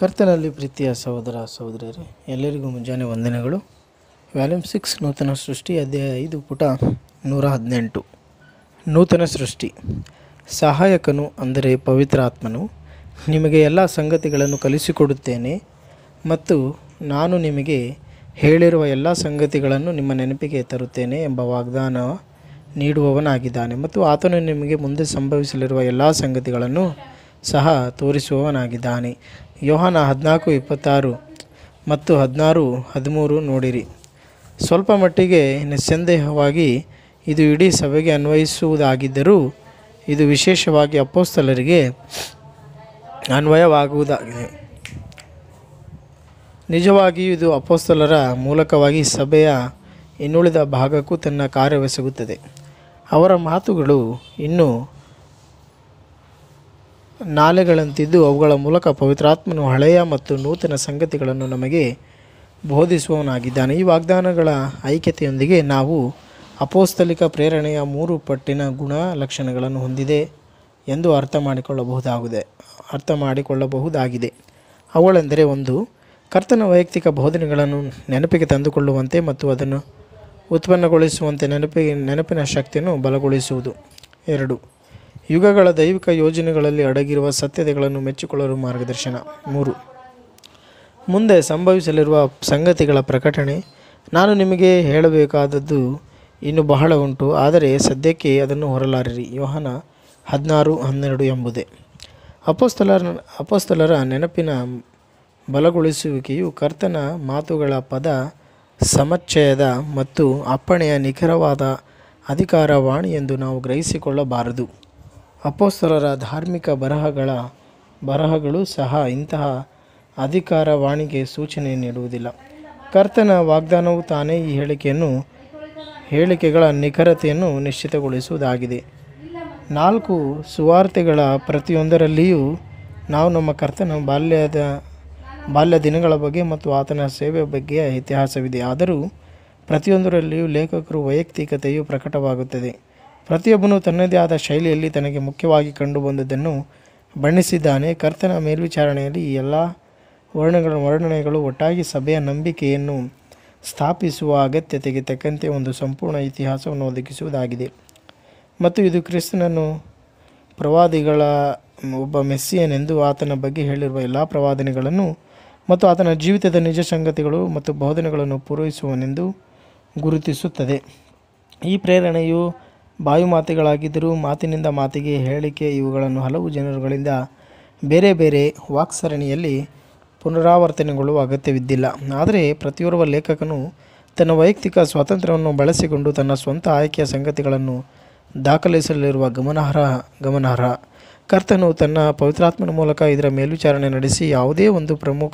ಕರ್ತನಲ್ಲಿ ಪ್ರೀತಿಯ ಸಹೋದರ ಸಹೋದರಿಯರೇ ಎಲ್ಲರಿಗೂ ಮುಂಜಾನೆ ವಂದನೆಗಳು ವ್ಯಾಲ್ಯೂಮ್ ಸಿಕ್ಸ್ ನೂತನ ಸೃಷ್ಟಿ ಅಧ್ಯಾಯ ಐದು ಪುಟ ನೂರ ಹದಿನೆಂಟು ನೂತನ ಸೃಷ್ಟಿ ಸಹಾಯಕನು ಅಂದರೆ ಪವಿತ್ರಾತ್ಮನು ನಿಮಗೆ ಎಲ್ಲ ಸಂಗತಿಗಳನ್ನು ಕಲಿಸಿಕೊಡುತ್ತೇನೆ ಮತ್ತು ನಾನು ನಿಮಗೆ ಹೇಳಿರುವ ಎಲ್ಲ ಸಂಗತಿಗಳನ್ನು ನಿಮ್ಮ ನೆನಪಿಗೆ ತರುತ್ತೇನೆ ಎಂಬ ವಾಗ್ದಾನ ನೀಡುವವನಾಗಿದ್ದಾನೆ ಮತ್ತು ಆತನು ನಿಮಗೆ ಮುಂದೆ ಸಂಭವಿಸಲಿರುವ ಎಲ್ಲ ಸಂಗತಿಗಳನ್ನು ಸಹ ತೋರಿಸುವವನಾಗಿದ್ದಾನೆ ಯೋಹಾನ ಹದಿನಾಲ್ಕು ಇಪ್ಪತ್ತಾರು ಮತ್ತು ಹದಿನಾರು ಹದಿಮೂರು ನೋಡಿರಿ ಸ್ವಲ್ಪ ಮಟ್ಟಿಗೆ ನಿಸ್ಸಂದೇಹವಾಗಿ ಇದು ಇಡೀ ಸಭೆಗೆ ಅನ್ವಯಿಸುವುದಾಗಿದ್ದರೂ ಇದು ವಿಶೇಷವಾಗಿ ಅಪ್ಪೋಸ್ತಲರಿಗೆ ಅನ್ವಯವಾಗುವುದಾಗಿದೆ ನಿಜವಾಗಿಯೂ ಇದು ಅಪೋಸ್ತಲರ ಮೂಲಕವಾಗಿ ಸಭೆಯ ಇನ್ನುಳಿದ ಭಾಗಕ್ಕೂ ತನ್ನ ಕಾರ್ಯವೆಸಗುತ್ತದೆ ಅವರ ಮಾತುಗಳು ಇನ್ನೂ ನಾಲೆಗಳಂತಿದ್ದು ಅವುಗಳ ಮೂಲಕ ಪವಿತ್ರಾತ್ಮನು ಹಳೆಯ ಮತ್ತು ನೂತನ ಸಂಗತಿಗಳನ್ನು ನಮಗೆ ಬೋಧಿಸುವವನಾಗಿದ್ದಾನೆ ಈ ವಾಗ್ದಾನಗಳ ಐಕ್ಯತೆಯೊಂದಿಗೆ ನಾವು ಅಪೋಸ್ತಲಿಕ ಪ್ರೇರಣೆಯ ಮೂರು ಪಟ್ಟಿನ ಗುಣ ಲಕ್ಷಣಗಳನ್ನು ಹೊಂದಿದೆ ಎಂದು ಅರ್ಥ ಮಾಡಿಕೊಳ್ಳಬಹುದಾಗಿದೆ ಅರ್ಥ ಮಾಡಿಕೊಳ್ಳಬಹುದಾಗಿದೆ ಅವುಗಳೆಂದರೆ ಒಂದು ಕರ್ತನ ವೈಯಕ್ತಿಕ ಬೋಧನೆಗಳನ್ನು ನೆನಪಿಗೆ ತಂದುಕೊಳ್ಳುವಂತೆ ಮತ್ತು ಅದನ್ನು ಉತ್ಪನ್ನಗೊಳಿಸುವಂತೆ ನೆನಪಿಗೆ ನೆನಪಿನ ಶಕ್ತಿಯನ್ನು ಬಲಗೊಳಿಸುವುದು ಎರಡು ಯುಗಗಳ ದೈವಿಕ ಯೋಜನೆಗಳಲ್ಲಿ ಅಡಗಿರುವ ಸತ್ಯತೆಗಳನ್ನು ಮೆಚ್ಚಿಕೊಳ್ಳಲು ಮಾರ್ಗದರ್ಶನ ಮೂರು ಮುಂದೆ ಸಂಭವಿಸಲಿರುವ ಸಂಗತಿಗಳ ಪ್ರಕಟಣೆ ನಾನು ನಿಮಗೆ ಹೇಳಬೇಕಾದದ್ದು ಇನ್ನು ಬಹಳ ಉಂಟು ಆದರೆ ಸದ್ಯಕ್ಕೆ ಅದನ್ನು ಹೊರಲಾರಿರಿ ಯೋಹನ ಹದಿನಾರು ಹನ್ನೆರಡು ಎಂಬುದೇ ಅಪೋಸ್ತಲರ ಅಪೋಸ್ತಲರ ನೆನಪಿನ ಬಲಗೊಳಿಸುವಿಕೆಯು ಕರ್ತನ ಮಾತುಗಳ ಪದ ಸಮಚ್ಚಯದ ಮತ್ತು ಅಪ್ಪಣೆಯ ನಿಖರವಾದ ಅಧಿಕಾರವಾಣಿ ಎಂದು ನಾವು ಗ್ರಹಿಸಿಕೊಳ್ಳಬಾರದು ಅಪೋಸ್ತಲರ ಧಾರ್ಮಿಕ ಬರಹಗಳ ಬರಹಗಳು ಸಹ ಇಂತಹ ಅಧಿಕಾರವಾಣಿಗೆ ಸೂಚನೆ ನೀಡುವುದಿಲ್ಲ ಕರ್ತನ ವಾಗ್ದಾನವು ತಾನೇ ಈ ಹೇಳಿಕೆಯನ್ನು ಹೇಳಿಕೆಗಳ ನಿಖರತೆಯನ್ನು ನಿಶ್ಚಿತಗೊಳಿಸುವುದಾಗಿದೆ ನಾಲ್ಕು ಸುವಾರ್ತೆಗಳ ಪ್ರತಿಯೊಂದರಲ್ಲಿಯೂ ನಾವು ನಮ್ಮ ಕರ್ತನ ಬಾಲ್ಯದ ಬಾಲ್ಯ ದಿನಗಳ ಬಗ್ಗೆ ಮತ್ತು ಆತನ ಸೇವೆ ಬಗ್ಗೆಯ ಇತಿಹಾಸವಿದೆ ಆದರೂ ಪ್ರತಿಯೊಂದರಲ್ಲಿಯೂ ಲೇಖಕರು ವೈಯಕ್ತಿಕತೆಯು ಪ್ರಕಟವಾಗುತ್ತದೆ ಪ್ರತಿಯೊಬ್ಬನು ತನ್ನದೇ ಆದ ಶೈಲಿಯಲ್ಲಿ ತನಗೆ ಮುಖ್ಯವಾಗಿ ಕಂಡುಬಂದುದನ್ನು ಬಣ್ಣಿಸಿದ್ದಾನೆ ಕರ್ತನ ಮೇಲ್ವಿಚಾರಣೆಯಲ್ಲಿ ಈ ಎಲ್ಲ ವರ್ಣಗಳ ವರ್ಣನೆಗಳು ಒಟ್ಟಾಗಿ ಸಭೆಯ ನಂಬಿಕೆಯನ್ನು ಸ್ಥಾಪಿಸುವ ಅಗತ್ಯತೆಗೆ ತಕ್ಕಂತೆ ಒಂದು ಸಂಪೂರ್ಣ ಇತಿಹಾಸವನ್ನು ಒದಗಿಸುವುದಾಗಿದೆ ಮತ್ತು ಇದು ಕ್ರಿಸ್ತನನ್ನು ಪ್ರವಾದಿಗಳ ಒಬ್ಬ ಮೆಸ್ಸಿಯನೆಂದು ಆತನ ಬಗ್ಗೆ ಹೇಳಿರುವ ಎಲ್ಲ ಪ್ರವಾದನೆಗಳನ್ನು ಮತ್ತು ಆತನ ಜೀವಿತದ ನಿಜ ಸಂಗತಿಗಳು ಮತ್ತು ಬೋಧನೆಗಳನ್ನು ಪೂರೈಸುವನೆಂದು ಗುರುತಿಸುತ್ತದೆ ಈ ಪ್ರೇರಣೆಯು ಬಾಯು ಮಾತುಗಳಾಗಿದ್ದರೂ ಮಾತಿನಿಂದ ಮಾತಿಗೆ ಹೇಳಿಕೆ ಇವುಗಳನ್ನು ಹಲವು ಜನರುಗಳಿಂದ ಬೇರೆ ಬೇರೆ ವಾಕ್ಸರಣಿಯಲ್ಲಿ ಪುನರಾವರ್ತನೆಗೊಳ್ಳುವ ಅಗತ್ಯವಿದ್ದಿಲ್ಲ ಆದರೆ ಪ್ರತಿಯೋರ್ವ ಲೇಖಕನು ತನ್ನ ವೈಯಕ್ತಿಕ ಸ್ವಾತಂತ್ರ್ಯವನ್ನು ಬಳಸಿಕೊಂಡು ತನ್ನ ಸ್ವಂತ ಆಯ್ಕೆಯ ಸಂಗತಿಗಳನ್ನು ದಾಖಲಿಸಲಿರುವ ಗಮನಾರ್ಹ ಗಮನಾರ್ಹ ಕರ್ತನು ತನ್ನ ಪವಿತ್ರಾತ್ಮನ ಮೂಲಕ ಇದರ ಮೇಲ್ವಿಚಾರಣೆ ನಡೆಸಿ ಯಾವುದೇ ಒಂದು ಪ್ರಮುಖ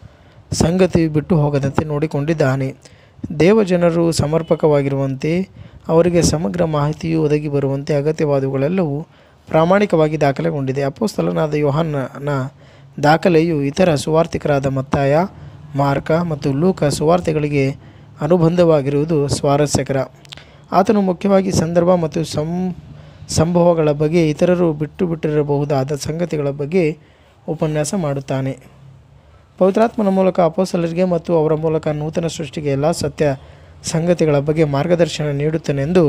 ಸಂಗತಿ ಬಿಟ್ಟು ಹೋಗದಂತೆ ನೋಡಿಕೊಂಡಿದ್ದಾನೆ ದೇವಜನರು ಸಮರ್ಪಕವಾಗಿರುವಂತೆ ಅವರಿಗೆ ಸಮಗ್ರ ಮಾಹಿತಿಯು ಒದಗಿ ಬರುವಂತೆ ಅಗತ್ಯವಾದವುಗಳೆಲ್ಲವೂ ಪ್ರಾಮಾಣಿಕವಾಗಿ ದಾಖಲೆಗೊಂಡಿದೆ ಅಪೋಸ್ತಲನಾದ ಯೋಹಾನನ ದಾಖಲೆಯು ಇತರ ಸುವಾರ್ತಿಕರಾದ ಮತ್ತಾಯ ಮಾರ್ಕ ಮತ್ತು ಲೂಕ ಸುವಾರ್ತೆಗಳಿಗೆ ಅನುಬಂಧವಾಗಿರುವುದು ಸ್ವಾರಸ್ಯಕರ ಆತನು ಮುಖ್ಯವಾಗಿ ಸಂದರ್ಭ ಮತ್ತು ಸಂ ಸಂಭವಗಳ ಬಗ್ಗೆ ಇತರರು ಬಿಟ್ಟು ಬಿಟ್ಟಿರಬಹುದಾದ ಸಂಗತಿಗಳ ಬಗ್ಗೆ ಉಪನ್ಯಾಸ ಮಾಡುತ್ತಾನೆ ಪವಿತ್ರಾತ್ಮನ ಮೂಲಕ ಅಪೋಸಲರಿಗೆ ಮತ್ತು ಅವರ ಮೂಲಕ ನೂತನ ಸೃಷ್ಟಿಗೆ ಎಲ್ಲ ಸತ್ಯ ಸಂಗತಿಗಳ ಬಗ್ಗೆ ಮಾರ್ಗದರ್ಶನ ನೀಡುತ್ತಾನೆಂದು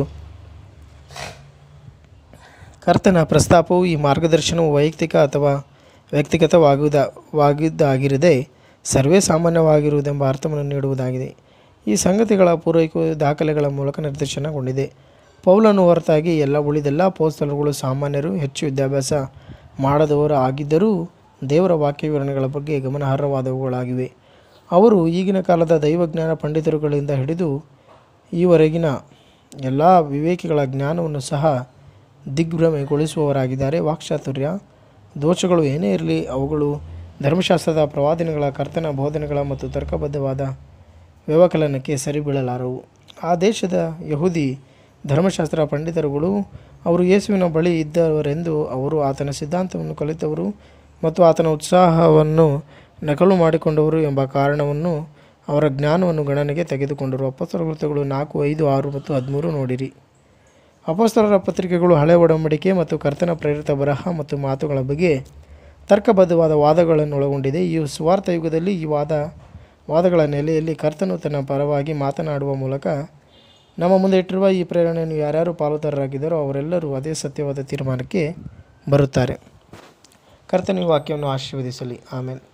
ಕರ್ತನ ಪ್ರಸ್ತಾಪವು ಈ ಮಾರ್ಗದರ್ಶನವು ವೈಯಕ್ತಿಕ ಅಥವಾ ವ್ಯಕ್ತಿಗತವಾಗುವುದ ವಾಗಿದ್ದಾಗಿರದೆ ಸರ್ವೇ ಸಾಮಾನ್ಯವಾಗಿರುವುದೆಂಬ ಅರ್ಥವನ್ನು ನೀಡುವುದಾಗಿದೆ ಈ ಸಂಗತಿಗಳ ಪೂರೈಕೆಯು ದಾಖಲೆಗಳ ಮೂಲಕ ನಿರ್ದೇಶನಗೊಂಡಿದೆ ಪೌಲನು ಹೊರತಾಗಿ ಎಲ್ಲ ಉಳಿದೆಲ್ಲ ಪೋಸ್ತಲರುಗಳು ಸಾಮಾನ್ಯರು ಹೆಚ್ಚು ವಿದ್ಯಾಭ್ಯಾಸ ಮಾಡದವರು ಆಗಿದ್ದರೂ ದೇವರ ವಾಕ್ಯ ವಿವರಣೆಗಳ ಬಗ್ಗೆ ಗಮನಾರ್ಹವಾದವುಗಳಾಗಿವೆ ಅವರು ಈಗಿನ ಕಾಲದ ದೈವಜ್ಞಾನ ಪಂಡಿತರುಗಳಿಂದ ಹಿಡಿದು ಈವರೆಗಿನ ಎಲ್ಲ ವಿವೇಕಿಗಳ ಜ್ಞಾನವನ್ನು ಸಹ ದಿಗ್ಭ್ರಮೆಗೊಳಿಸುವವರಾಗಿದ್ದಾರೆ ವಾಕ್ಚಾತುರ್ಯ ದೋಷಗಳು ಏನೇ ಇರಲಿ ಅವುಗಳು ಧರ್ಮಶಾಸ್ತ್ರದ ಪ್ರವಾದನೆಗಳ ಕರ್ತನ ಬೋಧನೆಗಳ ಮತ್ತು ತರ್ಕಬದ್ಧವಾದ ವ್ಯವಕಲನಕ್ಕೆ ಸರಿಬೀಳಲಾರವು ಆ ದೇಶದ ಯಹೂದಿ ಧರ್ಮಶಾಸ್ತ್ರ ಪಂಡಿತರುಗಳು ಅವರು ಯೇಸುವಿನ ಬಳಿ ಇದ್ದವರೆಂದು ಅವರು ಆತನ ಸಿದ್ಧಾಂತವನ್ನು ಕಲಿತವರು ಮತ್ತು ಆತನ ಉತ್ಸಾಹವನ್ನು ನಕಲು ಮಾಡಿಕೊಂಡವರು ಎಂಬ ಕಾರಣವನ್ನು ಅವರ ಜ್ಞಾನವನ್ನು ಗಣನೆಗೆ ತೆಗೆದುಕೊಂಡರು ಅಪಸ್ತಲಗಳು ನಾಲ್ಕು ಐದು ಆರು ಮತ್ತು ಹದಿಮೂರು ನೋಡಿರಿ ಅಪಸ್ತಲರ ಪತ್ರಿಕೆಗಳು ಹಳೆ ಒಡಂಬಡಿಕೆ ಮತ್ತು ಕರ್ತನ ಪ್ರೇರಿತ ಬರಹ ಮತ್ತು ಮಾತುಗಳ ಬಗ್ಗೆ ತರ್ಕಬದ್ಧವಾದ ವಾದಗಳನ್ನು ಒಳಗೊಂಡಿದೆ ಈ ಸ್ವಾರ್ಥ ಯುಗದಲ್ಲಿ ಈ ವಾದ ವಾದಗಳ ನೆಲೆಯಲ್ಲಿ ಕರ್ತನು ತನ್ನ ಪರವಾಗಿ ಮಾತನಾಡುವ ಮೂಲಕ ನಮ್ಮ ಮುಂದೆ ಇಟ್ಟಿರುವ ಈ ಪ್ರೇರಣೆಯನ್ನು ಯಾರ್ಯಾರು ಪಾಲುದಾರರಾಗಿದ್ದಾರೋ ಅವರೆಲ್ಲರೂ ಅದೇ ಸತ್ಯವಾದ ತೀರ್ಮಾನಕ್ಕೆ ಬರುತ್ತಾರೆ ಕರ್ತನ ಈ ವಾಕ್ಯವನ್ನು ಆಶೀರ್ವದಿಸಲಿ ಆಮೇಲೆ